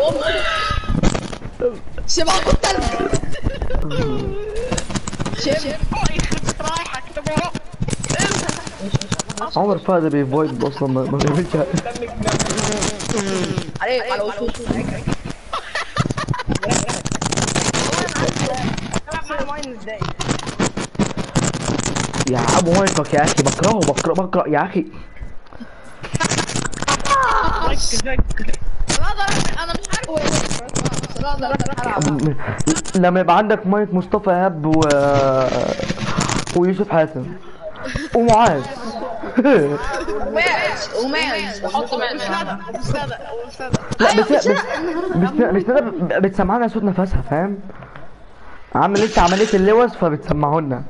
سيبها التلج شيب رايحك تبغى عمر فهد بيفويد اصلا ما ما بيعملش حاجة. عليك على وشوش يا ابو مايكك يا اخي بكرهه بكره بكره يا اخي انا مش عارف هو ايه بس لا لا لا م- لما يبقى عندك مايك مصطفى ايهاب و ويوسف حاتم ومعاذ وماز وماز حط ماز استنى استنى لا بس بس بس بس انا بتسمعنا صوت نفسها فاهم عامل لسه عمليه اللوز فبتسمعوا لنا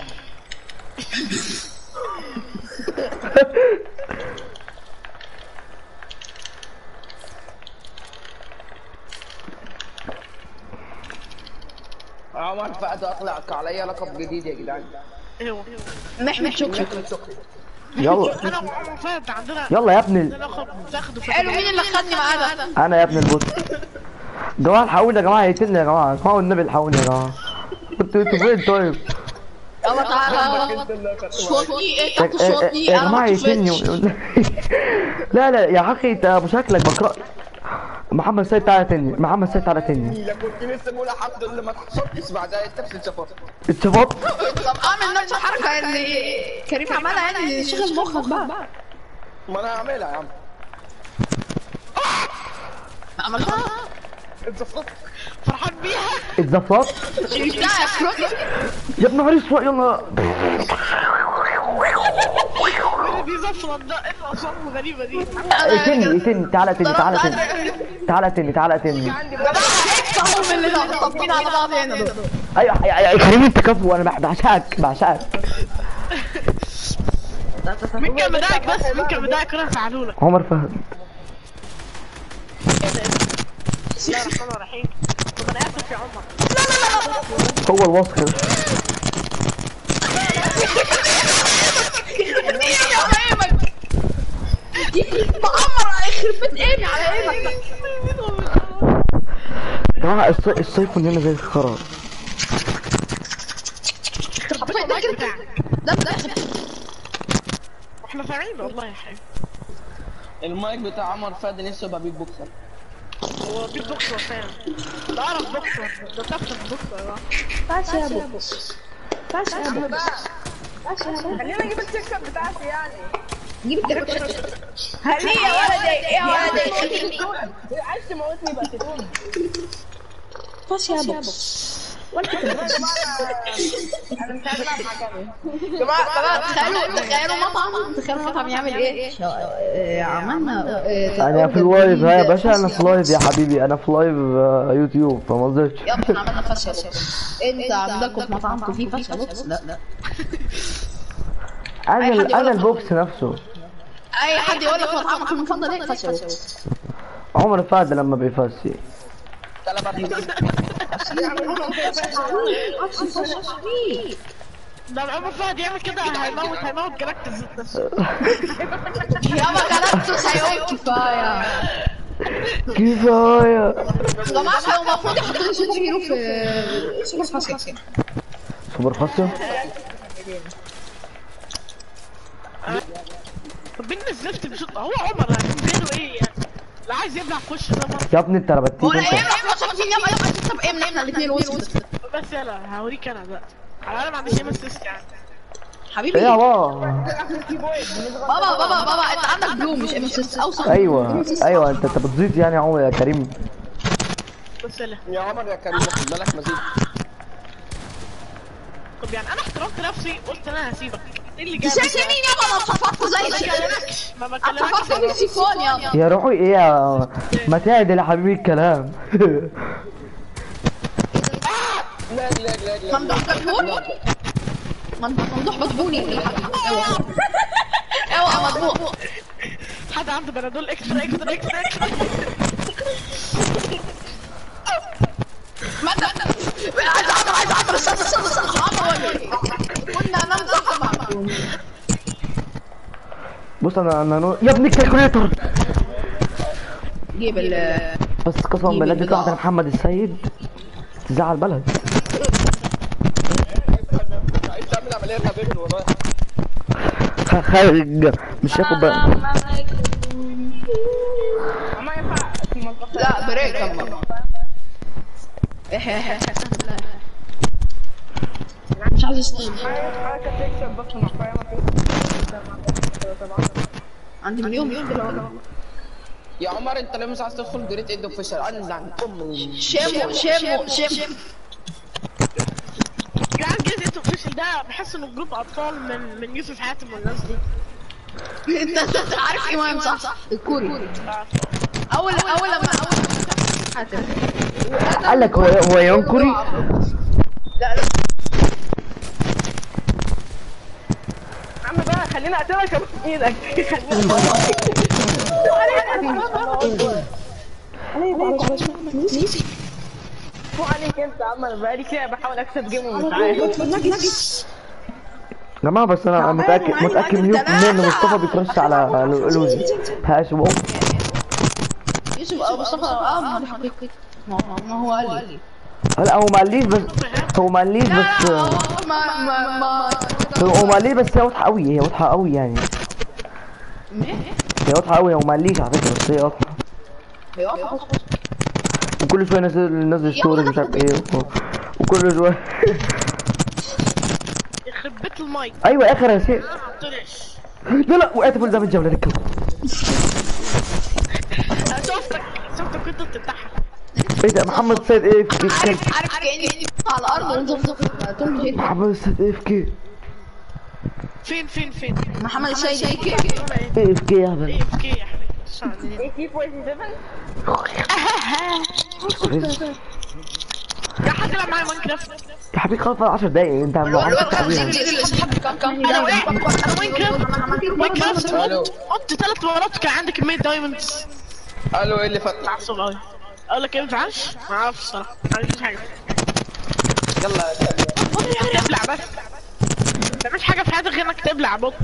عمر فؤاد اطلعك علي لقب جديد يا جدعان ايوه محمد شكري يلا انا وعمر فهد عندنا يلا يا ابني لقب تاخده في حلو مين اللي خدني معاه ده انا يا ابن البوت جماعه الحقوني يا جماعه هيقتلني يا جماعه جماعه والنبي الحقوني يا جماعه انتوا انتوا فين طيب يلا تعالى شوطني ايه يا- تحت يا- شوطني يا انا جماعه ما يقتلني شفتش لا لا يا اخي انت ابو شكلك بقرا محمد سيد تعالى تاني محمد سيد تعالى تاني لا كنت لسه بقول الحمد لله ما اتحصلتش بعدها انت اتشفطت اتشفط طب اعمل نفس الحركه اللي كريم عملها يعني شغل مخك بقى ما انا هعملها يا عم عملتها اتشفطت فرحان بيها اتزفرت شفتها يا كروكي يا ابن نهار اسود يلا اللي بيزفرط ده ايه الاصوات الغريبه دي اقتلني اقتلني تعالى تاني تعالى تاني تعالى تاني تعالى تاني هم اللي طابقين على بعض هنا دول ايوه ايوه ايوه خليني انت كفو انا بعشقك بعشقك مين كان بدايك بس مين كان بدايك انا فعلولك عمر فهد بسم الله الرحمن الرحيم طب انا اسف يا عمر هو الوصف كده معمر يخرب بيت ايمي على ايمك يا جماعه الصي- السيفون هنا زي الخرا حطيت ده كده ده ده احنا فاهمين والله يا حبيبي المايك بتاع عمر فؤاد نفسه يبقى بيج بوكسر هو بيت بوكسر فعلا ده اعرف بوكسر ده تفت بوكسر يا جماعه تعال يا ابو تعال يا ابو خلينا نجيب التيك اب بتاعتي يعني جيب التليفون هني يا ولدي ايه يا ولدي عايز تموتني بقى تقول تعال يا ابو انا مش عايز العب مع كامل جماعة جماعة تخيلوا تخيلوا مطعم تخيلوا مطعم يعمل ايه؟ شا- آه، عملنا آه، انا في اللايف ها يا باشا انا في لايف يا حبيبي انا في لايف آه، يوتيوب فما قصدتش يلا احنا عملنا فاشيا بوكس انت عندكم في مطعمكم في فاشيا بوكس؟ لا لا انا أي حد ال- يقول انا لك البوكس نفسه اي حد يقول لك مطعمك المفضل ايه فاشيا بوكس عمر فهد لما بيفسي ده عمر فهد يعمل كده هيموت هيموت جلاكتس ذات نفسه يابا جلاكتوس هيقول كفاية كفايه يا جماعة كانوا المفروض يحطوا لي سوبر هيرو في سوبر فاشيا سوبر خاصه طب مين الزفت بيشوط هو عمر هتنزله ايه يعني لا عايز يبلع في وش ده مرة يا ابني انت ربتيك ولا انت ايه احنا صوتين يابا يابا طب ايه من احنا الاثنين وصلت بس يلا هوريك انا دلوقتي انا ما عنديش ايم اسيست يعني حبيبي ايه يا بابا بابا بابا بابا انت عندك بلو مش ام اس اوصل ايوه ايوه انت انت بتزيد يعني يا عمر يا كريم بس يلا يا عمر يا كريم خد بالك مزيد طب يعني انا احترمت نفسي قلت انا هسيبك ايه اللي جاب شايف مين يابا انا اتفقت زي ما اتفقت بكلمكش بالسيفون يابا يا روحي ايه يا ما تعدل يا حبيبي الكلام لا لا لا لا ممدوح كتبوني ممدوح بطبوني اوعى اوعى ممدوح حد عنده بنادول اكسترا اكسترا اكسترا اكسترا ماذا عايز اعمل عايز اعمل استنى استنى استنى عمر كنا نمزح مع بص انا انا نو... يا ابني الكالكوليتر جيب ال بس قسما بالله دي واحدة محمد السيد تزعل بلد عايز تعمل عمليه غبيه والله خ- خارج مش ياخد بقى ما ينفع في المطبخ لا بريك اما مش عايز يستنى حركة تكسب بس مقفية ما فيش عندي مليون مشكلة يا عمر انت ليه مش عايز تدخل جريت ايد اوفيشال انا عن امي شمو شمو شمو كان جزء اوفيشال ده بحس انه جروب اطفال من من يوسف حاتم والناس دي انت أنت عارف ايه مهم صح؟ الكوري اول اول لما اول حاتم قال لك هو هو ينكري عم بقى خليني اقتلك ابوس ايدك فوق عليك انت يا عم انا بقالي كده بحاول اكسب جيم ومش عارف يا جماعة بس انا متأكد متأكد مليون في المية ان مصطفى بيكرش على لوزي هاش بقى يوسف ابو مصطفى اه ما هو حقيقي ما هو- ما هو قال لي لا هو ما قاليش بس هو ما قاليش بس هو ما ما ما هو ما قاليش بس هي واضحة قوي هي واضحة قوي يعني هي واضحة قوي هو ما قاليش على فكرة بس هي واضحة وكل شوية نزل نزل ستوري مش عارف ايه و- وكل شوية يخرب بيت المايك ايوه اخر يا سيف ما حطيتش لا لا وقعت فول ده من الجولة ركب انا شفتك شفتك كنت بتضحك ايه ده محمد سيد ايه في كي عارف عارف كاني على الارض وانت تقوم جيت محمد سيد ايه في كي فين فين فين محمد السيد ايه كده ايه في كي يا هبل ايه في كي يا حبيبي شعني. ايه كيف 47 يا حد يلعب معايا ماينكرافت يا حبيبي خلاص 10 دقايق انت ما عملتش تعبير انا وقعت انا ماينكرافت ماينكرافت الو قمت قمت ثلاث مرات كان عندي كميه دايموندز الو ايه اللي فتح عصب قوي اقول لك ايه ما ينفعش ما اعرفش الصراحه ما عنديش حاجه يلا تبلع بس ما تعملش حاجه في حياتك غير انك تبلع بط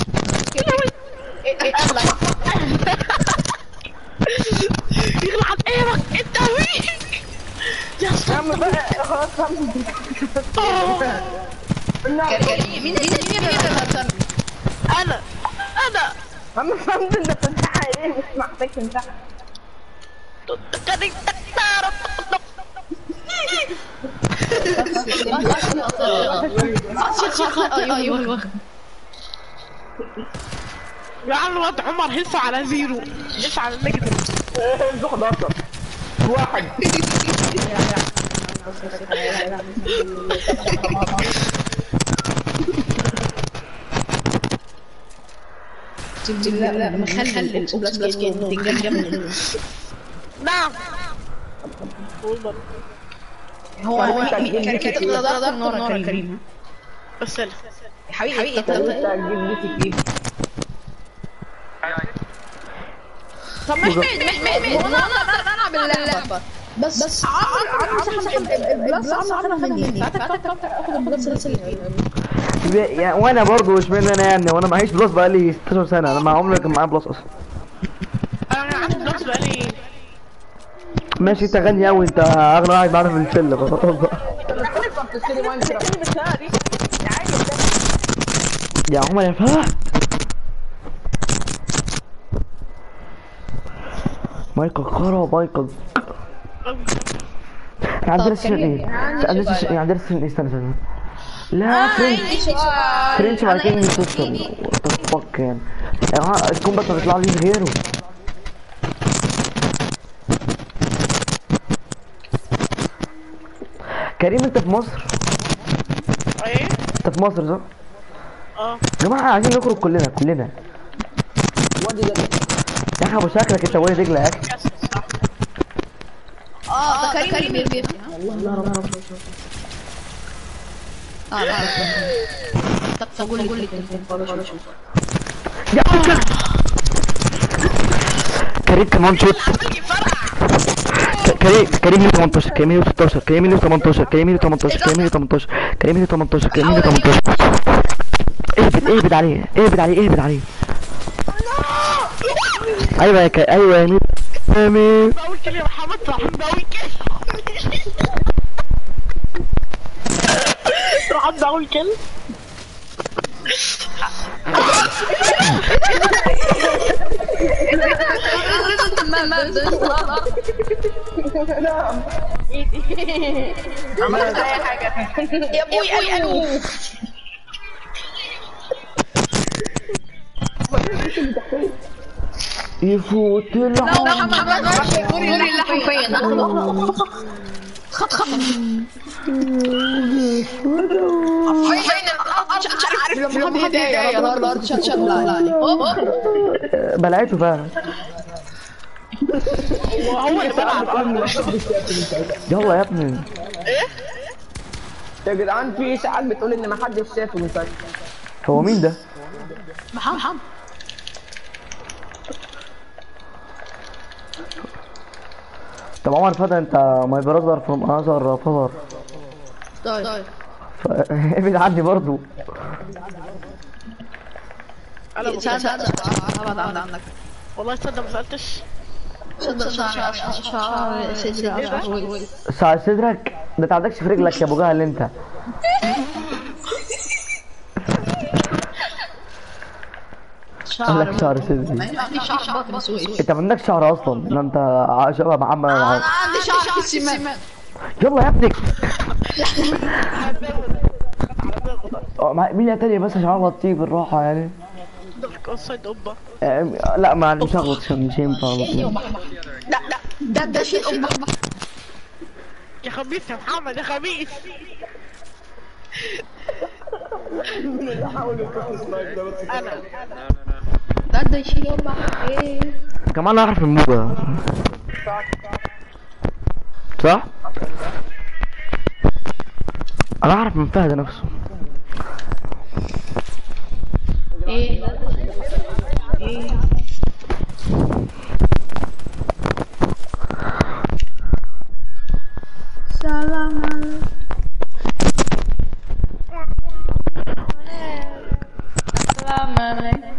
يغلى عن ايرك انت ويك يا يا عم بقى خلاص فهمت صلاح مين مين مين اللي انا انا عم فهمت انت بتمسحها ايه مش محتاج تمسحها ايوه ايوه يا عم الواد عمر هلفه على زيرو هلفه على النيجاتيف انتوا 11 واحد لا لا مخلل الاوبلاس كان تنجم جنب نعم هو هو كريم كريم ضرب النار كريم بس لا حبيبي حبيبي انت هتجيب لي تجيب طب محمد محمد وانا اقدر العب اللعبه بس بس عمرو عمرو سحب البلاس عمرو خدها مني فاتك اخد البلاس اللي فيه يعني وانا برضه مش من انا يعني وانا معيش بلس بقالي 16 سنه انا ما عمري كان معايا بلس اصلا انا عندي بلس بقالي ماشي انت غني قوي انت اغنى واحد معانا في الشله خلاص بقى بتشتري ماينكرافت اللي بالسنه دي يا عادي يا عمر يا فهد مايكل كارا مايكل احنا عندنا سيشن ايه؟ عندنا سيشن عندنا سيشن ايه استنى استنى لا فرنش فرنش مع كينج سيستم وات فك يعني يا جماعه الكومبات ما بيطلع ليش غيره كريم انت في مصر ايه انت في مصر صح؟ اه يا جماعه عايزين نخرج كلنا كلنا وادي ده يا اخي ابو شكلك انت وادي دجله يا اخي اه ده كريم بيربي والله رب اه لا طب طب قول لي قول لي يا اخي كريم كمان شوت كريم كريم 118 كريم 116 كريم 118 كريم 118 كريم 118 كريم 118 كريم 118 اهبط اهبط عليه اهبط عليه اهبط عليه ايوه يا ك... ايوه يا ميت سامي بقول كده يا محمد راح بقول كده راح بقول كده عملت اي حاجه يا ابوي الو يفوت العمر قولي اللي حرفيا عارف لما حد هدايا يا نهار شات شات بلعته فعلا وهو اللي بيلعب يلا يا ابني يا جدعان في اشاعات بتقول ان محدش شافه من فتره هو مين ده؟ محمد طب عمر فتى انت ماي براذر فروم اذر فاذر طيب ابعد عني برضو انا شات بقول- شات ابعد عنك عنك والله تصدق ما سالتش شد شعر شعر شعر ساعة صدرك ده انت عندكش في رجلك يا ابو جهل انت شعر عندك شعر صدري ما في شعر بطن سويس انت ما عندكش شعر اصلا ده انت ع- شبه محمد انا العوض. عندي شعر في السمان يلا يا ابني اه، مع- مين يا تاني بس عشان اغلط فيه بالراحة يعني اوفسايد اوبا اه، لا ما مش هغلط عشان مش ينفع اغلط لا لا ده ده شيء أم يا خبيث يا محمد يا خبيث انا ده ده شيء أم ايه كمان اعرف الموجة صح؟ انا اعرف من فهد نفسه ايه ايه سلام عليكم سلام عليكم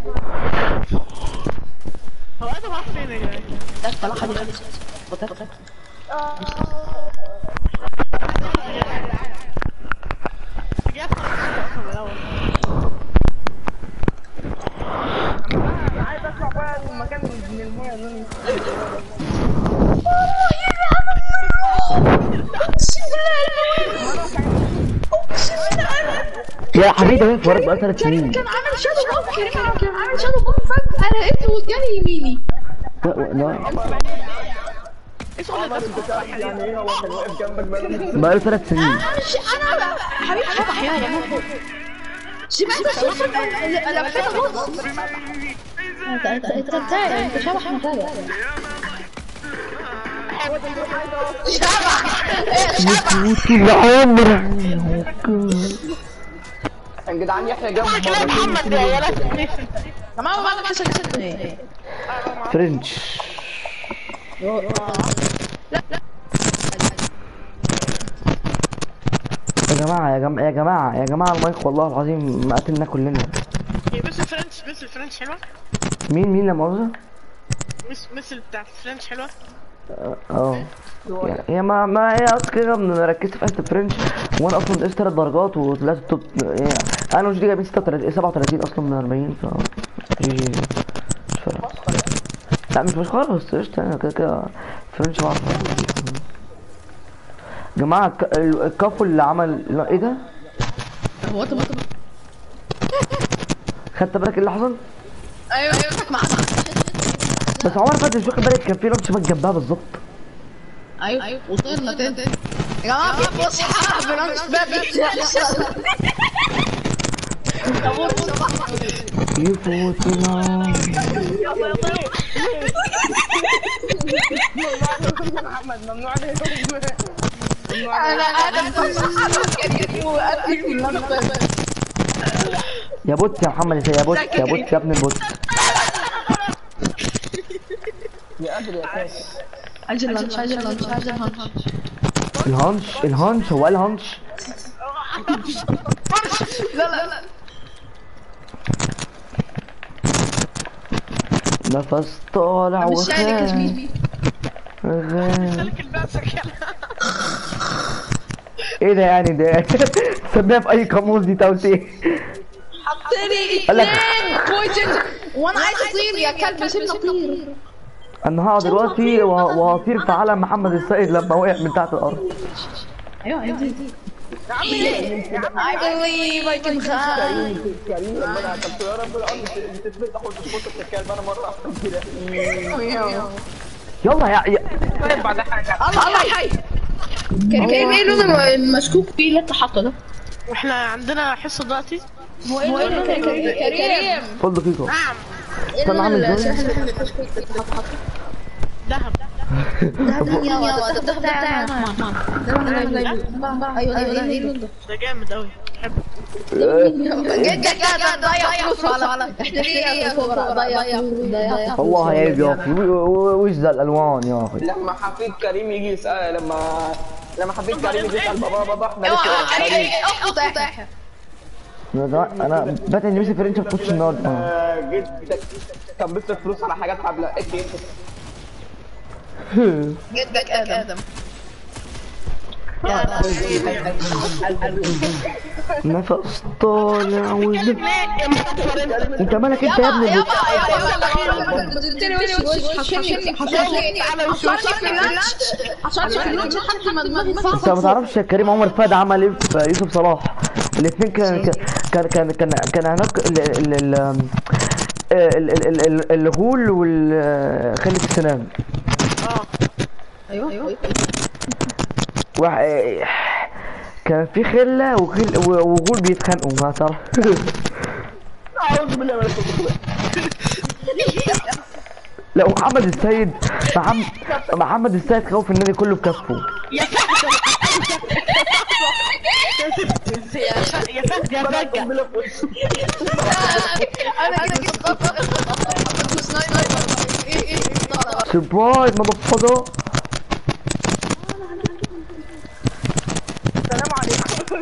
هو انا راح فين يا جدعان ده طلع حد رجعت أصلاً من الأول. عايز اطلع بقى المكان من الميه اللي يا حبيبي ده واقف وراك بقى ثلاث سنين كان عامل شادو بوم كريم كان عامل شادو بوم فجأة لقيته وجالي يميني لا لا يعني ايه هو كان واقف جنبك بقى بقى له ثلاث سنين انا مش انا حبيبي فتح يا يا سمعت الصوت اللي لفيته بص انت انت انت ازاي انت شبح متابع شبح ايه شبح يفوت العمر يا جدعان يحيى جنبه كده محمد يا ولد تمام بعد ما كسر ايه فرنش يا جماعة يا جماعة يا جماعة يا جماعة المايك والله العظيم قتلنا كلنا بس الفرنش بس الفرنش حلوه مين مين لا مؤاخذة؟ بس مثل بتاع الفرنش حلوه اه يا- يا ما ما هي اصلا كده من ركزت في حته فرنش وانا اصلا نقصت ثلاث درجات وطلعت توب يعني انا وجدي جايبين 36 37 اصلا من 40 ف جي جي مش فارقة. لا مش مسخرة بس قشطة انا كده كده فرنش بعرف جماعة الك- ال- الكافو اللي عمل لا، ايه ده؟ هو طب خدت بالك ايه اللي حصل؟ ايوه ايوه ما بس عمر فات مش واخد بالك كان في لانش باك جنبها بالظبط ايوه ايوه وصلنا تاني يا جماعه في فسحه بلانش بابي يفوت العمر محمد ممنوع عليه انا انا فسحه كريم وقتل في اللانش بابي يا بوت يا محمد يا بوت يا بوت يا ابن البوت يا قادر يا كاس عايز اللانش عايز اللانش عايز اللانش الهانش الهانش هو قال هانش لا لا لا نفس طالع مش شايف وخارج كشميش غ- سلك الباسك ايه ده يعني ده سميها في اي قاموس دي توتي حطني قال لك- اثنين بوينت وانا عايز اطير يا كلب سيبني اطير انا هقعد دلوقتي وه- وهطير في علم محمد السيد لما وقع من تحت الارض ايوه ايوه I believe I can fly كريم لما انا طب يا رب الارض بتتفتح وتظبط الكلب انا مره واحده كده يلا يا, يا طيب بعد حاجه الله حي كريم ايه ايه اللون المشكوك فيه اللي انت حاطه ده؟ واحنا عندنا حصه دلوقتي هو ايه اللون كريم كريم خد دقيقة نعم استنى اعمل ازاي ذهب يلا ده ده بتاعنا ايوه ايوه ايه اللون ده؟ ده جامد قوي بحبه جد جد ضيع فلوس على احنا ليه فقراء ضيع ضيع والله عيب يا اخي و- و- وش ذا الالوان يا اخي لما حفيد كريم يجي يسال لما لما حفيد كريم يجي يسال بابا بابا احنا لسه كريم صغيرين. افتح انا ده- انا بات اني مسك فرنش في وش النار آه. آه، جدك كان بيصرف فلوس على حاجات هبله ايه دي؟ جدك ادم نفس طالع وزف لا يا مصطفى انت انت مالك انت يا ابني يابا يابا قلت لي وش وش حشرني حشرني حشرني في اللانش حشرني في اللانش حتى ما دماغي انت ما تعرفش يا كريم عمر فهد عمل ايه في يوسف صلاح الاثنين كان كان كان كان كان هناك ال ال ال ال- ال- ال- ال- الغول والخلة السنان اه ايوه ايوه واحد كان في خلة وخل وغول بيتخانقوا ما تعرف اعوذ بالله من الشيطان لا ومحمد السيد محمد محمد السيد خوف النادي كله بكفه يا فهد يا فهد يا فهد يا فهد انا كده سنايبر ايه ايه سربرايز مضفضة السلام عليكم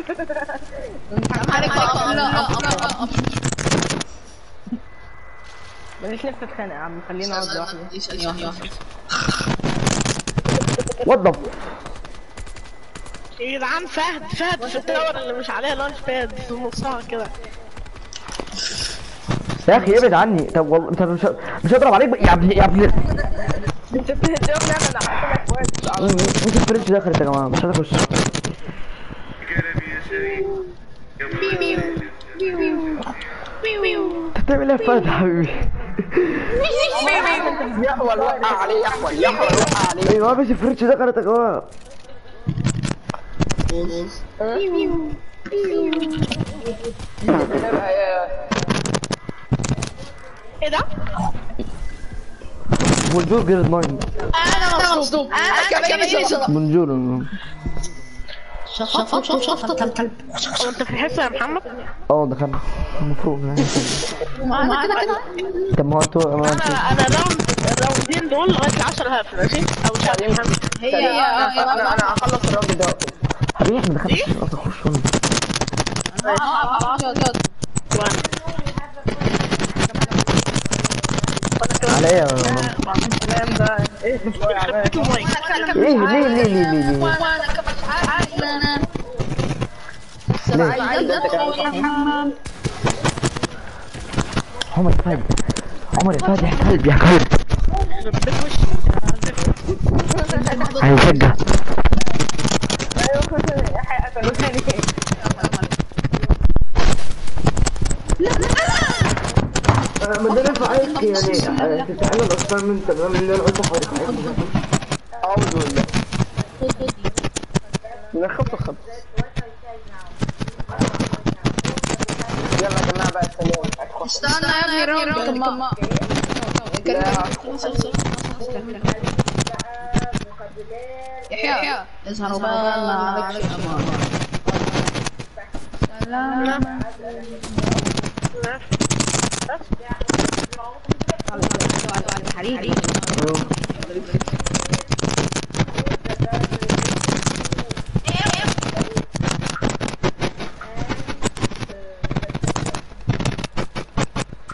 ماليش نفسي اتخانق يا عم خلينا نقعد لوحدي وضف يا جدعان فهد فهد في التاور اللي مش عليها لانش باد في نصها كده يا اخي ابعد عني طب والله انت مش مش هضرب عليك بقى- يا ابني يا ابني انت بتهزمني انا هحكي لك كويس مش الفرنش دخلت يا جماعه مش عايز اخش انت بتعمل ايه يا فهد يا حبيبي يحول وقع عليه يحول يحول وقع عليه ايوه مش الفرنش دخلت يا جماعه ايه ده؟ بونجور جريد ناين انا مصدوم انا كمان بونجور شفط شفط شفط كلب هو انت في الحصه يا محمد؟ اه دخلنا المفروض يعني انا كده كده طب ما هو انتوا ما انا انتوا انا راوند الراوندين دول لغايه 10 هقفل ماشي؟ او مش عارف يا محمد هي انا انا هخلص الراوند ده حبيبي احنا دخلنا خلاص اخش ولا على ايه يا ماما؟ الكلام ده ايه مش طايق عليا ليه ليه ليه ليه ليه ليه وانا كمان عارف انا عمر يا فهد عمر يا فهد يا كلب يا كلب هيشجع ما ده نفع عليك يعني تتعلم اكثر من تمام اللي انا قلته حواليك اعوذ بالله من الخط الخط يلا يا جماعه بقى السلام استنى يا ابني راوند كمان يحيى اظهروا بقى ما عليكش امان سلام حبيبي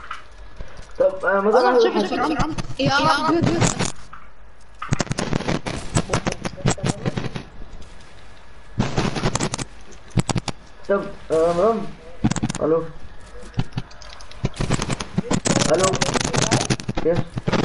طب انا ما والله ده شوف فرعون يا رب طب آه، مرام الو الو يس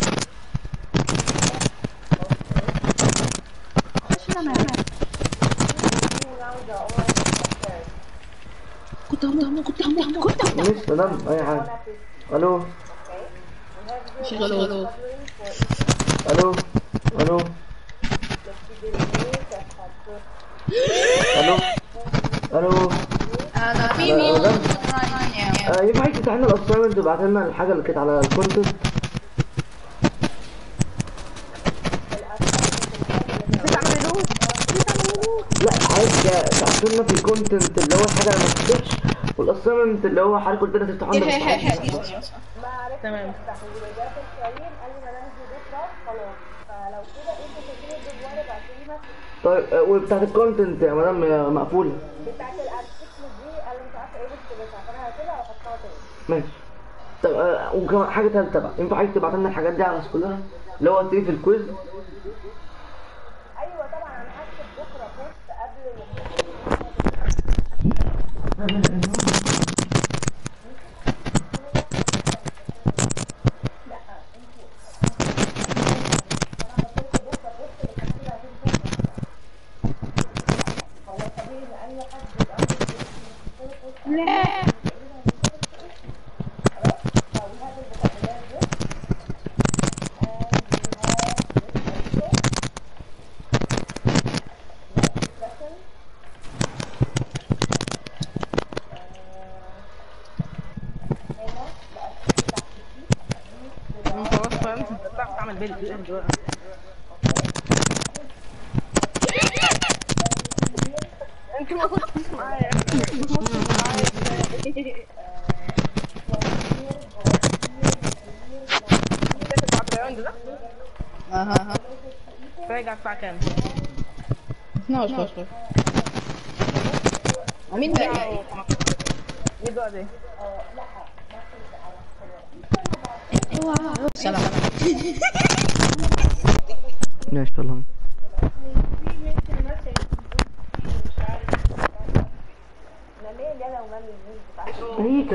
كنت هم كنت هم كنت هم مش مدام اي حاجه الو شغلوا الو الو الو الو انا في لا، مين لا. آه، ينفع تفتح لنا الاسايمنت تبعت لنا الحاجه اللي كانت على الكونتنت لا عايز تبعت لنا في الكونتنت اللي هو الحاجه اللي ما تفتحش والاسايمنت اللي هو حضرتك قلت لنا تفتحوا لنا بس عايز- تمام طيب آه، وبتاعت الكونتنت يا مدام آه، مقفوله ماشي طب آه، وكمان حاجه ثالثه بقى ينفع حضرتك تبعت لنا الحاجات دي على الناس كلها اللي هو قلت لي في الكويز ايوه طبعا انا هكتب بكره بوست قبل انت خلاص فهمت انت بتعرف تعمل بيل دلوقتي انت ما كنتش معايا ما كنتش معايا انت بعد الراوند ده اها راجع الساعة كام؟ 12 مين بقى ايه بقى ده؟ سلام ماشي والله انا مالي انا ومالي الميز بتاعتي هي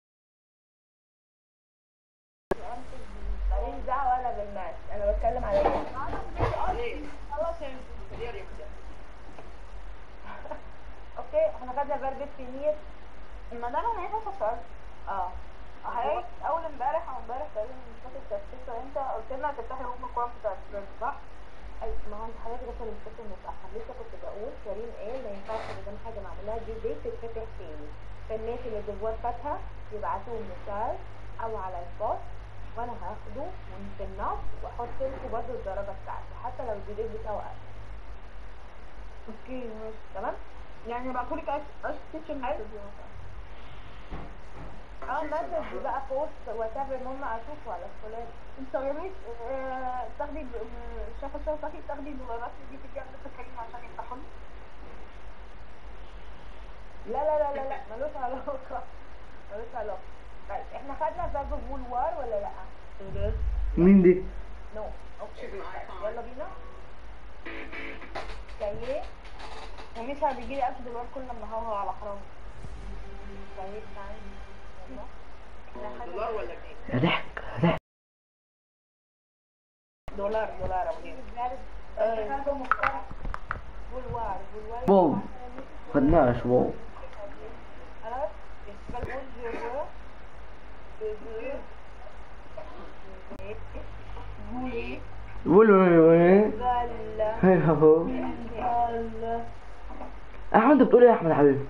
ماليش دعوه انا بالماتش انا بتكلم على ايه اوكي احنا خدنا فيرب فينير ما ده انا عايزه اسال سؤال اه حضرتك اول امبارح او امبارح تقريبا مش فاكر تفتكر انت قلت لنا هتفتحي ام الكوام بتاع الفريند صح؟ اي ما هو انت حضرتك بس اللي مش متاخر لسه كنت بقول كريم قال ما ينفعش قدام حاجه معمولها دي دي تتفتح تاني فالناس اللي جواه فاتها يبعتوه مثال او على البوست وانا هاخده وفي النص واحط لكم برضه الدرجه بتاعته حتى لو الجديد بتاعه اقل اوكي ماشي تمام يعني هبعتهولك ايش تيتشر اه مسج بقى بوست وات ايفر المهم اشوفه على الفلان انت يا ميس آه، تاخدي شايفه الشغل بتاعتي تاخدي الدولارات دي في الجنب كريم عشان يفتحوا لي لا لا لا لا لا ملوش علاقه ملوش علاقه طيب احنا خدنا فيرب فول وار ولا لا؟ مين دي؟ نو اوكي يلا بينا جاي ومش بيجي لي 1000 دولار كل ما هوهو على حرام جاي تعالى يلا احنا خدنا دولار ولا جنيه؟ ضحك ضحك دولار دولار ابو جنيه بولوار بولوار واو خدناش واو خلاص يبقى بقول جوه بولي قولوا ايه غلا هي هو غلا احمد انت بتقول ايه يا احمد يا حبيبي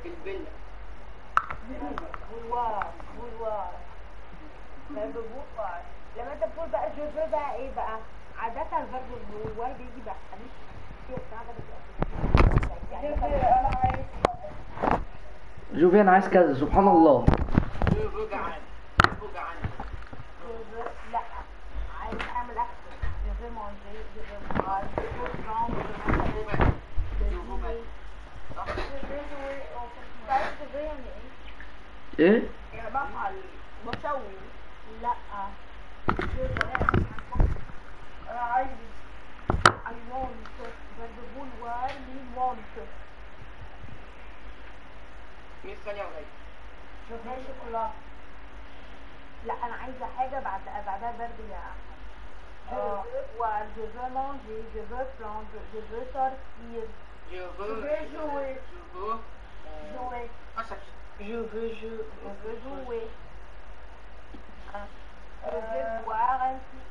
بولوار بولوار فيرب بولوار لما انت بتقول بقى جوفر بقى ايه بقى عادة الفيرب بولوار بيجي بقى مش كتير بتاع ده يعني انا عايز شوفي انا عايز كذا سبحان الله رجع عني رجع عني جوفر لا عايز اعمل اكشن جوفر مانجي جوفر مانجي جوفر ايه يعني بفعل بسوي لا انا عايز I want verb بقول why me want 100 ثانية وهي ماشي كلها لا انا عايزه حاجه بعد بعدها برد يا اه je veux manger, je veux prendre, je veux sortir, Je je veux. veux jouer, Je veux. jouer, Ah, ça. je veux jouer, je veux jouer, Ah. je veux boire un petit,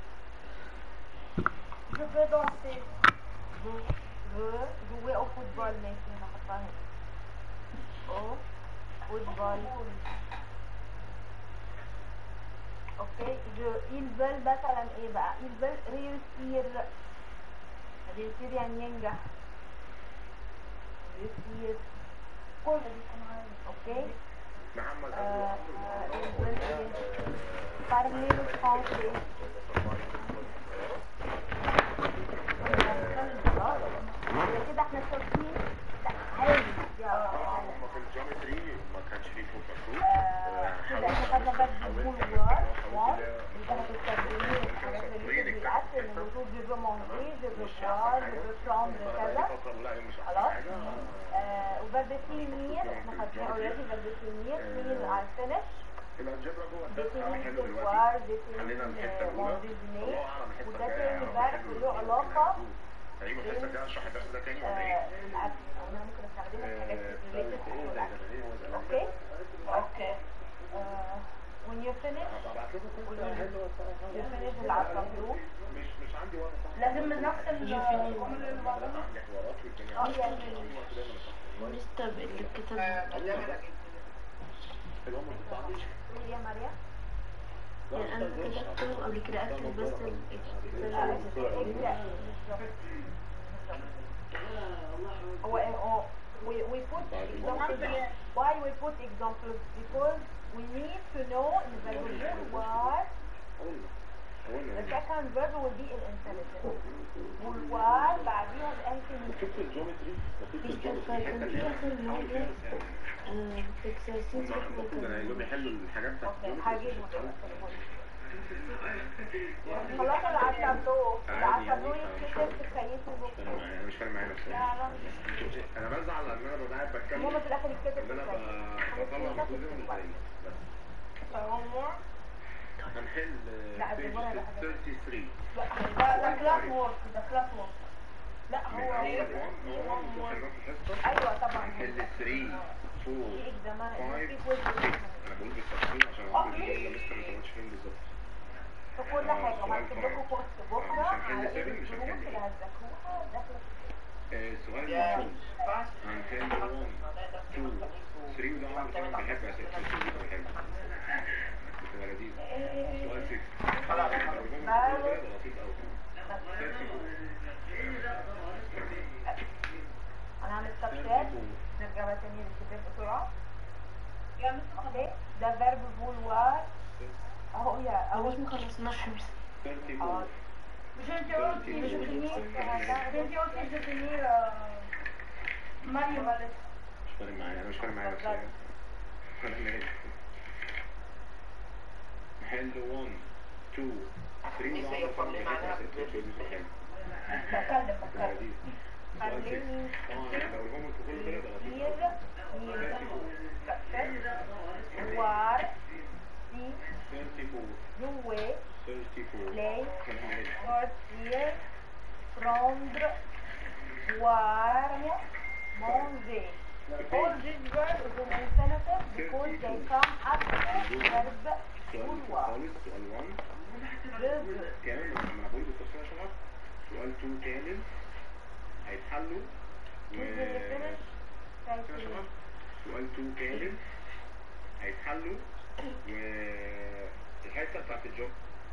je veux danser, je veux jouer au football ماشي هحطها هنا au football اوكي جو ils veulent مثلا ايه بقى ils veulent réussir réussir يعني ينجح réussir كل اوكي محمد آه، آه، ils veulent ايه parler le français خلاص كده احنا شاطرين لا عادي يا هم في الجيومتري ما كانش فيه فوق مكتوب آه، كده احنا خدنا بس الجول وار وان انت هتستخدميه الحاجات اللي انت بيقعدت ان الوصول جو فو مونجي جو فو بوار جو فو براندر كذا لا مش احسن خلاص حاجه آه وفيرب فينير احنا خدناه اوريدي فيرب فينير فين على الفينش في الالجبرا جوه الدرس ديفينير حلو دلوقتي بوار خلينا الحته ديفينير الاولى مونجيزني الله اعلم الحته وده الجايه تاني هبقى فيرب حلو له علاقة تقريبا الحصه الجايه اشرح الدرس ده تاني ولا آه، ايه؟ بالعكس انا ممكن استخدمه في حاجات آه، related ثالث to ايه food ده actually. ده ايه ولا اوكي اوكي آه، when you finish هبقى ابعت لكم when قصه you حلوه you finish اللي على التابلو مش مش عندي وقت صح لازم من نفس الجمل اللي بعدها عندي حوارات والدنيا اه عندي يعني وقت دايما صح مستر اللي كتب الام ما بتطلعليش قولي يا مريم يعني انا كتبته قبل كده اكتب بس هو هو we we put examples why we put examples because we need to know in the verb what قولنا the قولنا second verb will be in infinitive والوار بعديها الانفينيتيف كتبت الجيومتري كتبت مستر الجيومتري كان في اخر مرة اكسرسيز المفروض انا قايل لهم يحلوا الحاجات بتاعت اوكي الجيومتري هجيبه خلاص اللي على التابلو اللي على عادي يعني، التابلو فمش يتكتب فارق. في كريتيف مش فارق معايا انا مش فارق معايا نفسي لا لا انا بزعل ان انا ببقى قاعد بتكلم المهم في الاخر يتكتب ان في انا كريتيف ب- بطلع مجهود من الباقي بس هنحل لا، بيج الزبونة بقى. 33 لا ده كلاس وورك ده كلاس وورك لا من هو اول 1 هو واحد في الحصه ايوه طبعا هنحل 3 في 4 اكزامان 5 في 6 كويز انا بقول بالتفصيل عشان اعرف ايه اللي مستر ما تقولش فين بالظبط في كل حاجه وهكتب لكم بوست بكره مش هنحل على ايه سابق، مش الدروس هنحل اللي هتذاكروها داخل آه، سؤال مفروض هنحل 1 2 3 وده عمرو طبعا بيحب اسئله الفيزياء بيحب بتبقى لذيذه سؤال 6 خلاص لطيف قوي انا هعمل سبشات نرجع بقى تاني للكتاب بسرعه اوكي ده فيرب فولوار اهو يا اهو مش مخلصناش مش 34 مش انت قلتي مش انت قلتي ديفينير مريم ولا مش فارق معايا انا مش فارق معايا بس يعني. انا مالي نحل 1 2 3 وده عمرو طبعا بيحب اسئله الفيزياء بيحب بتكلم بتبقى بتكلم لذيذه سؤال 6 خليني اه لو الهوم انتوا كله كده يبقى لطيف كتير وار سي 34 jouer 34 play انا مالي sortir prendre boire manger all these verbs is in infinitive because they come after verb سؤال vouloir خالص سؤال 1 verb كامل ما انا بقول بالتفصيل عشان اعرف سؤال 2 كامل هيتحلوا و is in finish عشان أعرف. سؤال 2 كامل هيتحلوا و الحته بتاعت الجوب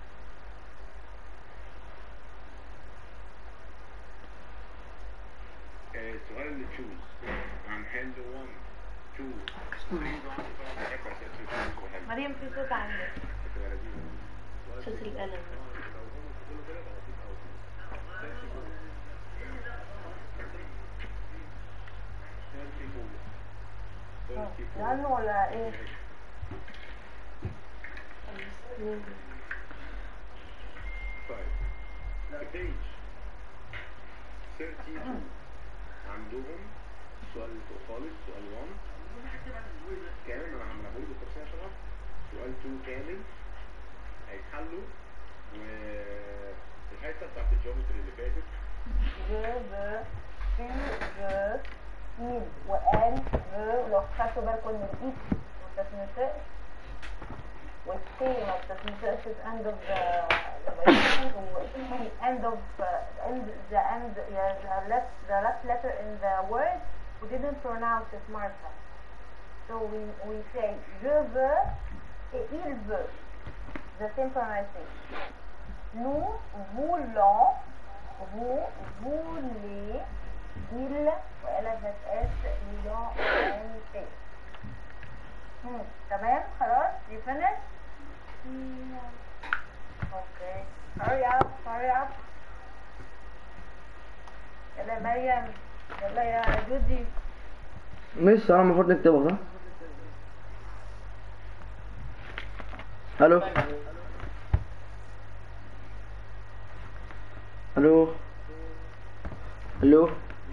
آه، سؤال اللي تشوز هنحل 1 2 3 طبعا بحب اسئله التشوز وحلو مريم في صوت عندك بتبقى لذيذه سؤال صوت القلم لانه ولا ايه طيب في page 32 عندهم سؤال اللي فوق خالص سؤال 1 كامل انا عامله بقول بالتفصيل يا شباب سؤال 2 كامل هيتحلوا والحته بتاعت الجيومتري اللي فاتت je, veux, tu, je, il و elle, veut لو خدتوا بالكم ان الاي ما بتتنطقش والتي ما بتتنطقش at end of the the end of uh, end the end yeah, the last the last letter in the word we didn't pronounce it Martha so we we say je veux et il veut the same pronunciation nous voulons vous voulez il وإلى اس يون ان تي تمام خلاص you finish okay hurry up hurry up يلا يا مريم يلا يا جودي مش انا المفروض نكتبه صح؟ الو الو الو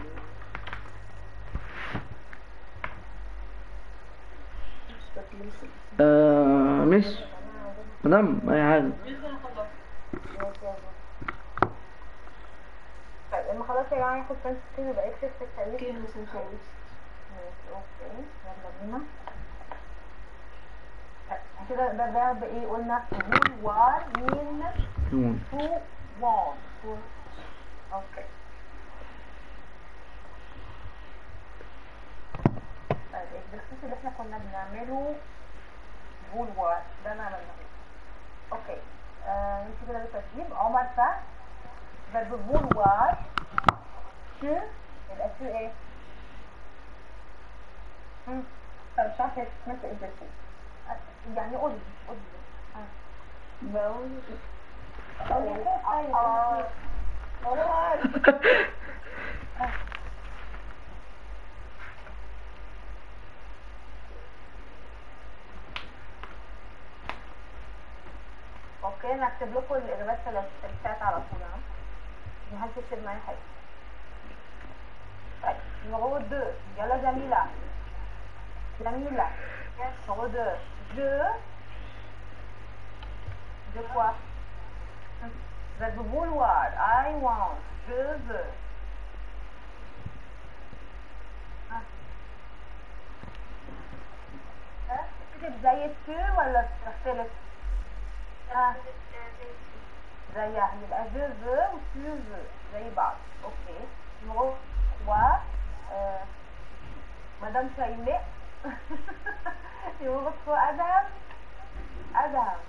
آه مش مدام اي حاجه طيب لما خلاص يا جماعه ياخد فانس كده يبقى اكسس في التاريخ كده بس نخلص ماشي اوكي يلا بينا كده ده ده بايه قلنا وار مين نون تو وان اوكي طيب الاكسس اللي احنا كنا بنعمله بول وار ده انا عملناه اوكي آه نمشي كده بالترتيب عمر ف فيرب بول وار شو يبقى شو ايه؟ مم. طب مش عارفه سمعت ايه ده يعني قولي قولي بقول اه والله اوكي انا هكتب لكم الاجابات في الشات على طول ها محدش يكتب معايا حاجه طيب numéro 2 يلا جميلة جميلة numéro 2 je de quoi verbe vouloir I want je veux ها ها تكتب زي التو ولا تختلف؟ ها زيها يبقى je veux و tu veux زي بعض اوكي numéro 3 euh, مدام شيماء numéro 3 ادهم ادهم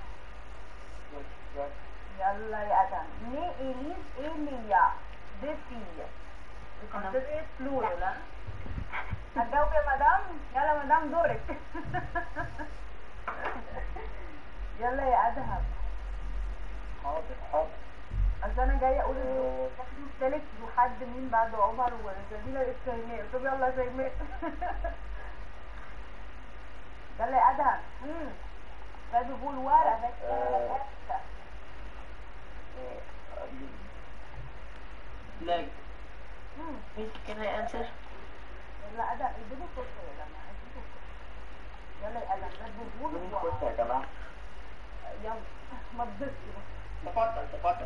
يلا يا ادهم ني اليز ايليا دي فيلles بكونسيدر بلورال ها هتجاوب يا مدام يلا مدام دورك يلا يا ادهم حاضر حاضر اصل انا جايه اقول التحديد الثالث وحد مين بعد عمر وجميله الشيماء طب يلا يا شيماء يلا يا ادهم امم ده بيقول ورا بس لاج امم Can I answer? يلا ادهم اديله فرصه يا جماعه اديله فرصه يلا يا ادهم ده بيقول ورا يا جماعه يلا ما تضيفش تفضل تفضل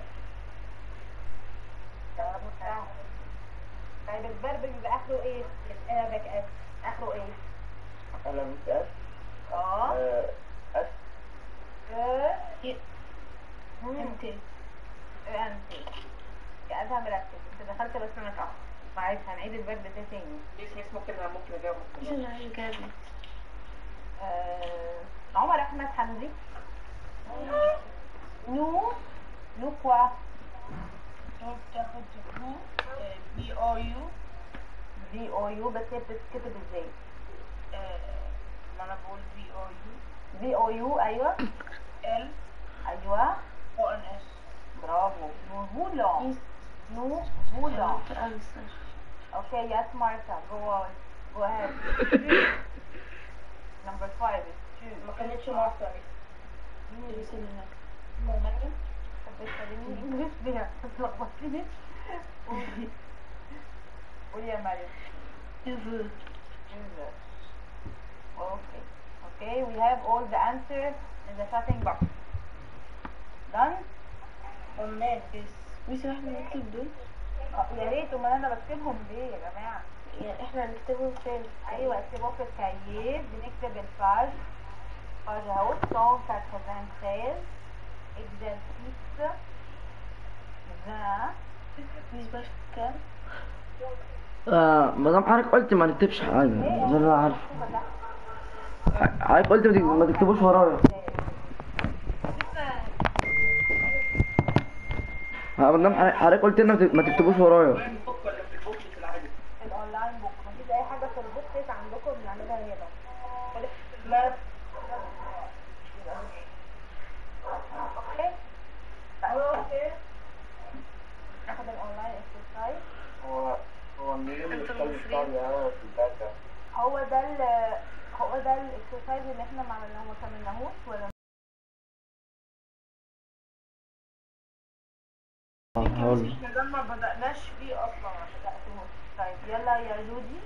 طيب الفيرب بيبقى اخره ايه؟ الابك اس اخره ايه؟ قلم اس اه اس اه Empty. انت يا ادهم مركز انت دخلت بس انا صح معلش هنعيد الفيرب ده تاني ميس ميس ممكن ممكن اجاوب ممكن يلا يا جابي. آه، عمر احمد حمدي نو نو كوا بتاخد بي او يو في او يو بس هي بتتكتب ازاي؟ ما انا بقول بي او يو في او يو ايوه ال ايوه او ان اس برافو نو فولون نو فولون To answer. Okay, yes, Martha, go on. Go ahead. Number five is two. ما كانتش ماركة مريم حبيت تكلمني انجلش بيها ما تلخبطينيش قولي قولي يا مريم Je veux. جوزة Okay. Okay, we have all the answers in the chatting box. Done? أمان بس مش احنا نكتب دول آه، يا ريت امال انا بكتبهم ليه يا جماعه يعني احنا هنكتبهم فين ايوه اكتبوا في الكاييه بنكتب الفاج فاج اهو سون 96 exercice 20 مش بعرف كام آه ما دام حضرتك قلت ما نكتبش حاجة زي ما انا عارف حضرتك قلت ما تك- ما تكتبوش ورايا آه، ما دام حضرتك حضرتك قلت لنا ما تك- ما تكتبوش ورايا الاونلاين بوك مفيش اي حاجه في البوك كيس عندكم بنعملها هنا لا اوكي اوكي ناخد الاونلاين اكسرسايز هو ده ال هو ده الاكسرسايز اللي احنا ما عملناه ما كملناهوش ولا آه، هقول ده ما بدأناش فيه اصلا عشان تقسمه طيب يلا يا لودي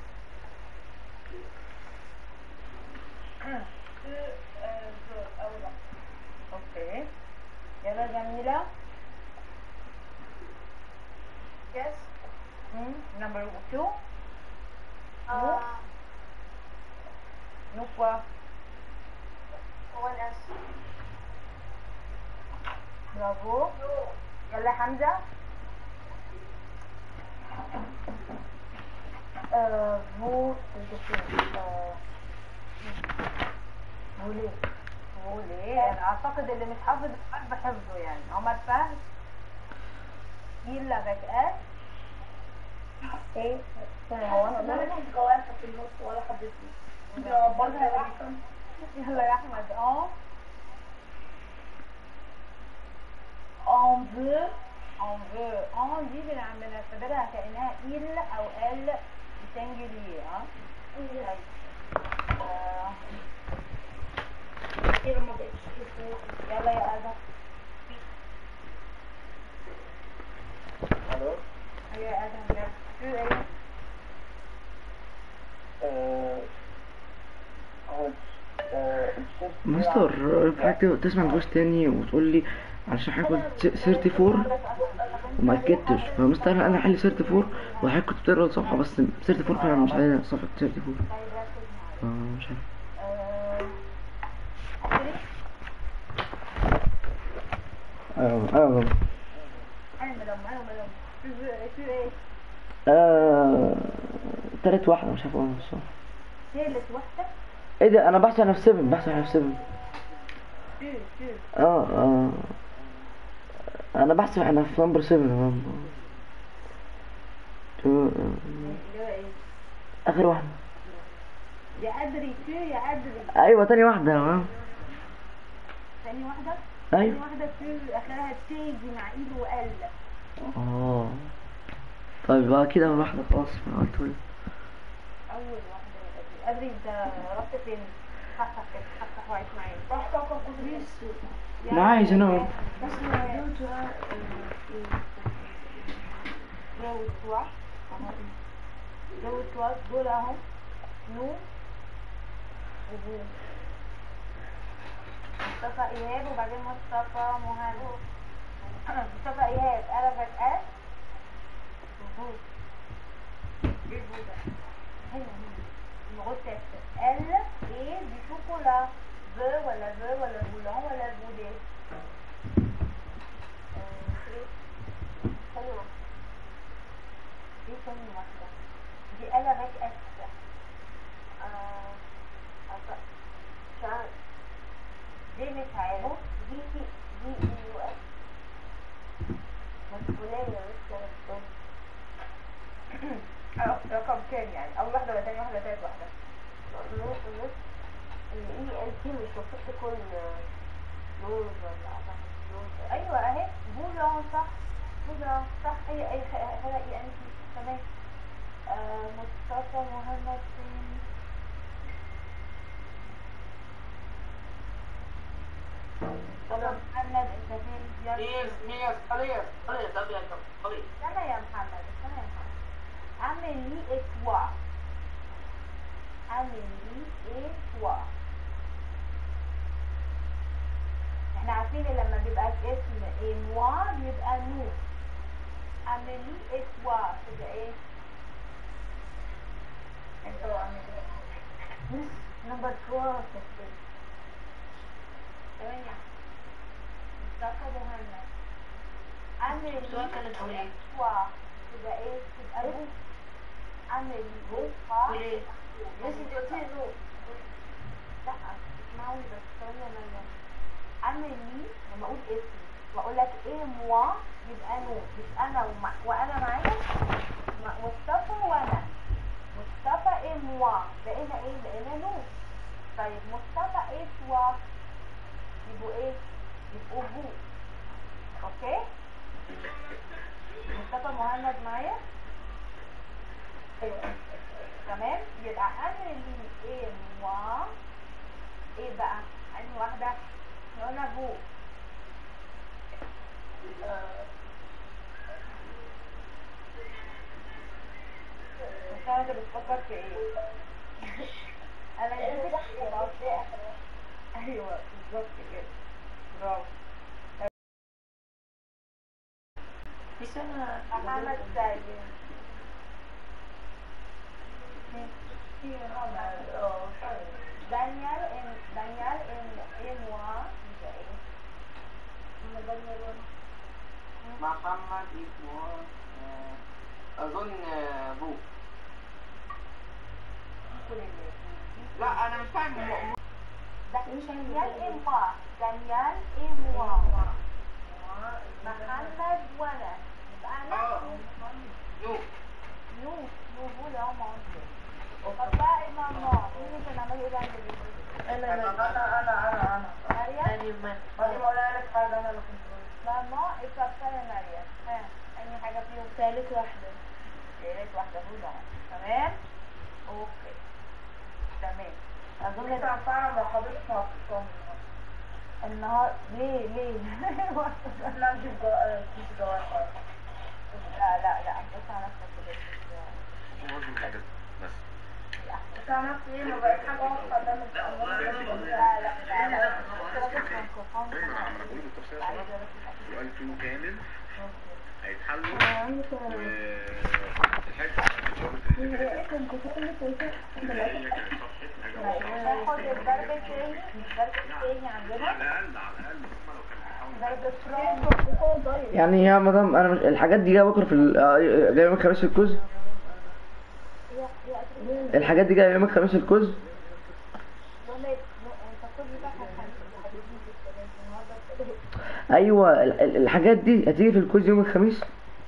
اوكي يلا جميلة Yes. Hmm. Number two. Nous. Nous quoi برافو يلا حمزة euh, vous je sais, euh, voulez voulez أنا أعتقد اللي مش حافظ الفرق بحفظه يعني عمر فهد il avec S ايه هو أنا ده جوافة في النص ولا حبيتني برضه هيبقى كام يلا يا أحمد اه on veut on veut on دي بنعمل بنعتبرها كأنها il أو elle singulier ها طيب. آه، كتير ما بقتش يلا يا أدم الو أيوة يا أدم يلا شو إيه آه، هو آه، الشيف مستر حضرتك تسمع الجوز تاني وتقول لي علشان حضرتك قلت 34 وما اكدتش فمستر انا حل 34 وحضرتك كنت بتقرا الصفحه بس 34 فانا مش عارف صفحه 34 طيب ركز معايا فمش عارف آه، ايوه ايوه أنا ملم أنا ملم شو شو إيه آه... تالت واحدة مش عارف اقولها الصراحة ثالث واحدة ايه ده انا بحث على في 7 بحث على في 7 شو شو اه اه انا بحث انا في نمبر 7 تمام آه، اللي هو إيه اخر واحدة يا أدري شو يا أدري ايوه تاني واحدة تمام ثاني واحدة ايوه ثاني واحدة شو آخرها تيجي مع إيد وقل اه طيب بقى كده اول واحدة خلاص ما قلت لك أول واحدة يا أدري أدري أنت رحت فين؟ صحصح كده صحصح وعيش معايا صحصح انا عايز انا جو التوا جو التوا دول اهم نو وبو مصطفى ايهاب وبعدين مصطفى مهند مصطفى ايهاب قلبت اس وبو ايه بو ده هنا هنا نغطي ال ايه دي شوكولا ب ولا ب ولا بولون ولا بودي حلوة دي تاني واحدة دي قلبت اس آه، أعتقد- مش عارف دي مش عارف دي دي دي يو اس مسؤولية مش رقم كام يعني أول واحدة ولا تاني واحدة ولا تالت واحدة الاي ال تي مش المفروض تكون لوز ولا اعتقد لوز ايوه اهي بولون صح بولون صح اي اي هذا اي ان تي تمام آه، مصطفى مهند فين مصطفى محمد انت فين يلا ميس ميس خليل خليل ده بيعمل خليل استنى يا محمد استنى يا محمد اعمل لي اتوا اعمل لي ايه عارفين لما بيبقى اسم ايه موا بيبقى نو عملي اسوا تبقى ايه انتوا عملي نمبر 12 ثمانية مصطفى مهند عملي اسوا تبقى ايه تبقى رو عملي اسوا وليه؟ بس انت قلت لي رو لا اسمعوني بس ثانية مريم عامل لي لما اقول اسمي واقول لك ايه موا يبقى نو مش انا ومع وانا معايا مع- مصطفى وانا مصطفى ايه موا بقينا ايه بقينا نو طيب مصطفى ايه توا يبقوا ايه يبقوا بو اوكي مصطفى مهند معايا تمام يبقى انا لي ايه موا ايه بقى انهي واحده احنا قلنا بو بس انا انت بتفكر في ايه انا اديتك خلاص ايوه بالظبط كده برافو بس انا محمد سيد دانيال ان دانيال ان ان وا يبقى ايه؟ أما دانيال محمد اسمه آه، اظن آه، بو كل اللي لا انا مش فاهم م- م- دانيال ان وا دانيال ان وا محمد وانا يبقى انا آه. نو نو نو هو اللي هو موجود طب بقى ماما مين اللي كان عمال يقول عندي انا انا انا انا انا مريم انا ما انا بقول لك حاجه انا اللي كنت بقول ماما الكابتن مريم ها أي حاجة فيهم ثالث واحدة ثالث واحدة هدى تمام اوكي تمام اظن انت فعلا ما حضرتش مع الصوم النهار ليه ليه لا نجيب جوائز نجيب جوائز لا لا لا بص على نفسك كده معظم الحاجات بس بس انا نفسي ايه ما بقيت حاجه واضحه قدام لا لا لا لا كده بص على الميكروفون ايوه انا عمال بقول بالتفصيل يا عايزة شباب بس سؤال 2 كامل هيتحلوا عندي والحته اللي هي كانت صفحه حاجه ناخد الضرب التاني الضرب التاني عندنا على الاقل على الاقل هم لو كانوا بيحاولوا ضرب سترونج يعني يا مدام انا مش الحاجات دي جايه بكره في ال- آه، جايه يوم الخميس في الكوز الحاجات دي جايه يوم الخميس في الكوز ايوه ال- ال- الحاجات دي هتيجي في الكوز يوم الخميس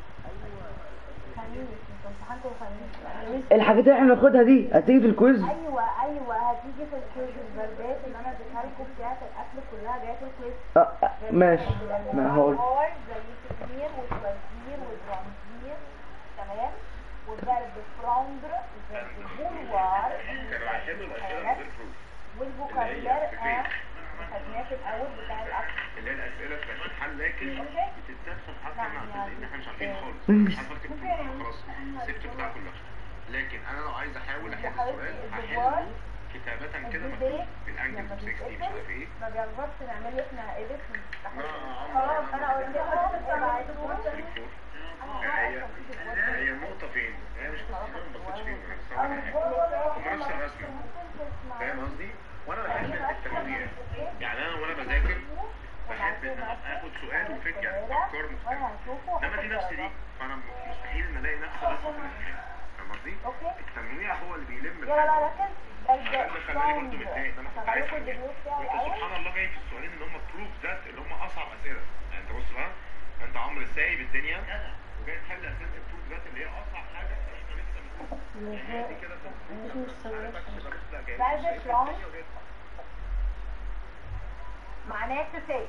الحاجات اللي احنا بناخدها دي هتيجي في الكوز ايوه ايوه هتيجي في الكويز البردات اللي انا اديتها لكم بتاعت الاكل كلها جايه في الكويز آه آه، ماشي ما هقول هار زي تكمير وتوزير وترانزير تمام والفيرب فراندر والفيرب بولوار كانوا هيحلوا الاسئله من غير بروف والفوكابيلار اه خدناه في الاول بتاع الاكل اللي هي الاسئله بتاعت الحل لكن بتتساب صفحات نعم، مع يعني. لان احنا مش عارفين خالص مش عارف اكتب خلاص سبت البتاع كلها لكن انا لو عايز احاول احل السؤال هحله كتابة كده مكتوب بالانجل 60 مش عارف ايه ما بيعرفش نعمل احنا ايديت لا خلاص انا قلت لكم هي هي النقطة فين؟ هي مش ما بصيتش فين هم نفس الرسمة فاهم قصدي؟ وانا بحب التنويع يعني انا وانا بذاكر بحب ان أنا اخد سؤال وفكرة افكار مختلفة انما دي نفس دي فانا مستحيل ان الاقي نفس الرسمة في الامتحان فاهم قصدي؟ التنويع هو اللي بيلم يلا لا الحاجة ركز ده اللي خلاني برضه متضايق ان انا كنت عايز شغلكم أنجح. الدروس بتاعه وانت الاول سبحان الله جاي في السؤالين اللي هم بروف ذات اللي هم اصعب اسئله يعني انت بص بقى انت عمرو السايب الدنيا وجاي تحل اسئله البروف ذات اللي هي اصعب حاجه احنا لسه بنقول يعني دي كده في البروف عارف بس كده بص لا جاي Private wrong. معناه to say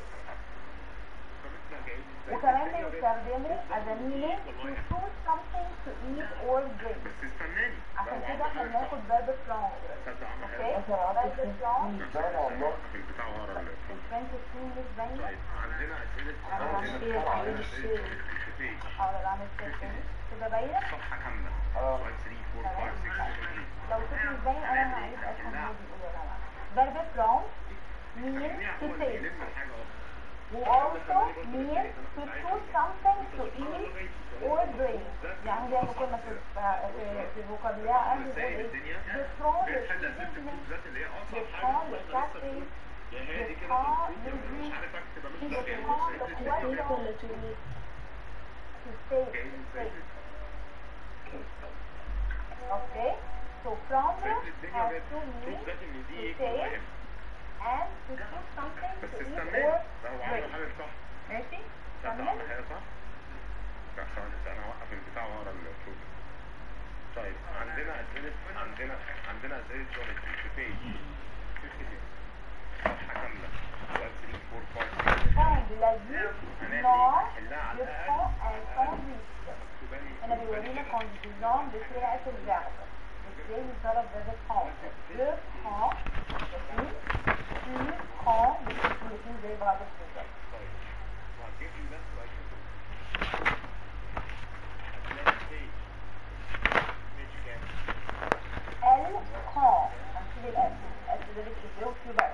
وكمان بنستخدمه as a meaning to choose something to eat or drink بس استناني عشان كده احنا بناخد verb strong تصدق عمرو اوكي حلو verb strong في البتاع ورا ال- الفرنش سكرين مش باينه طيب عندنا اسئله أنا عندنا بعمل أسئلة share، بعمل البيج. احاول اعمل شير تاني كده باينه صفحه كامله سؤال 3 4 5 6 7 لو كنت مش باين انا هعيد افهم هو بيقول ولا لا verb strong means التنويع to هو اللي say بيلم الحاجه اصلا who also means to choose something to eat or drink يعني زي ما كنا في في في الفوكابيلار بنقول ايه je prends le cinéma je prends le café je prends le jus je prends le poisson to stay safe okay so prendre has two meanings to taste and to choose something بس to eat استنى or ده هو عمل drink حاجه صح ماشي صدق كمل عمل حاجه صح لا خالص انا هوقف البتاع واقرا الشغل طيب عندنا اسئله عندنا عندنا اسئله شغل في بيج 56 صفحه كامله سؤال 3 4 5 prendre la vie non je prends un sandwich مكتوبه لي هنا بيورينا conjugaison بسرعة الجعل ازاي نتصرف ده prendre je prends ماشي tu prends بيكونوا الاتنين زي بعض بالظبط طيب وهتجيب لي ده سؤال كده هتلاقي بيج بيج كام elle prend هنشيل الاس الاس ده بتشيله في بقى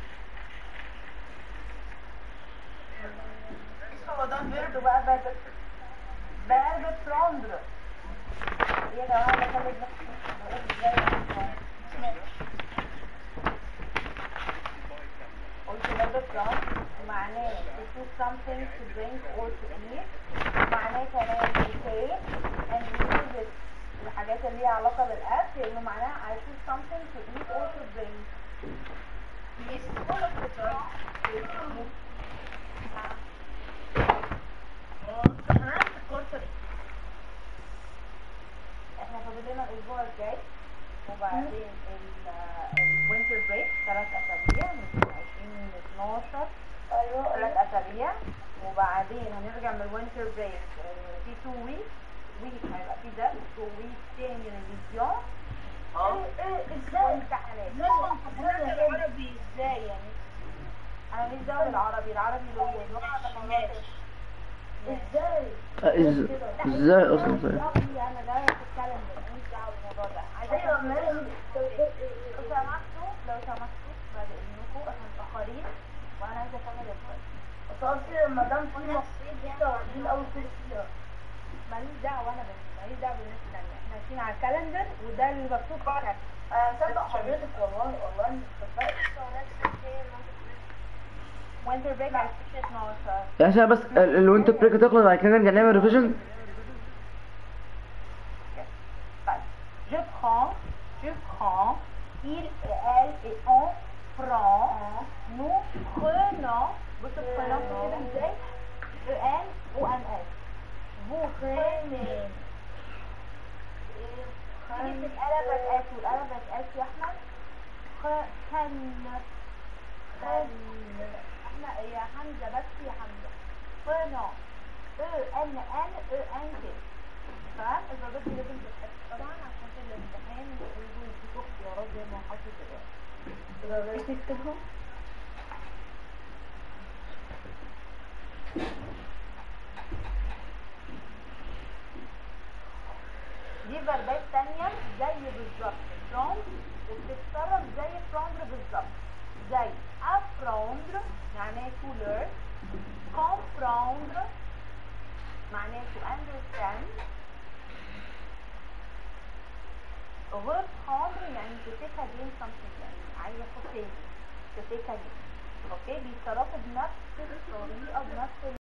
هو ده فيرب بقى فيرب فيرب prendre ايه يا جماعه ده كله بقول ازاي قلت فيرب prendre معناه to choose something to drink or to eat معناه كمان to take and use it الحاجات اللي ليها علاقة بالأكل لأنه معناها I choose something to eat or to drink It's full of the احنا فاضل لنا الأسبوع الجاي وبعدين الوينتر بريك ثلاث أسابيع من 20 ل 12 أيوه ثلاث أسابيع وبعدين هنرجع من الوينتر بريك في 2 ويك ويك هيبقى في درس وويك تاني ريفيزيون ازاي امتحانات العربي ازاي يعني انا مش دعوه بالعربي العربي له لغه ازاي آه، إز- ازاي اصلا طيب انا لا بتتكلم مش دعوه بالموضوع ده عايزه لو سمحتوا لو سمحتوا بعد اذنكم احنا متاخرين وانا عايزه اكمل الفرق بس قصدي مدام في مصريين لسه واخدين اول كل فيها ماليش دعوه انا بس ماليش دعوه بالناس التانية احنا ماشيين على الكالندر وده اللي مكتوب في الكالندر انا مصدق حضرتك والله والله انت صدقت وينتر بريك على 12 يعني عشان بس ال- الوينتر بريك تخلص بعد كده نرجع نعمل ريفيجن Je prends, je prends, il et elle et on prend, nous prenons, بصوا prenons كده ازاي؟ E N O N S. Vous prenez. تيجي القلبة اس والقلبة اس يا احمد خ- خن خن احنا يا حمزة بس يا حمزة prenons E N N E N T تمام الضربات دي لازم تتحط طبعا عشان في الامتحان يجوا يديكوا اختيارات زي ما حاطط كده تقدر تكتبهم دي فيربات تانية زي بالظبط prompt وبتتصرف زي prompt بالظبط زي apprendre معناه to learn comprendre معناه to understand reprendre يعني to take again something يعني عايزة اخد تاني to take again اوكي بيتصرفوا بنفس الطريقة بنفس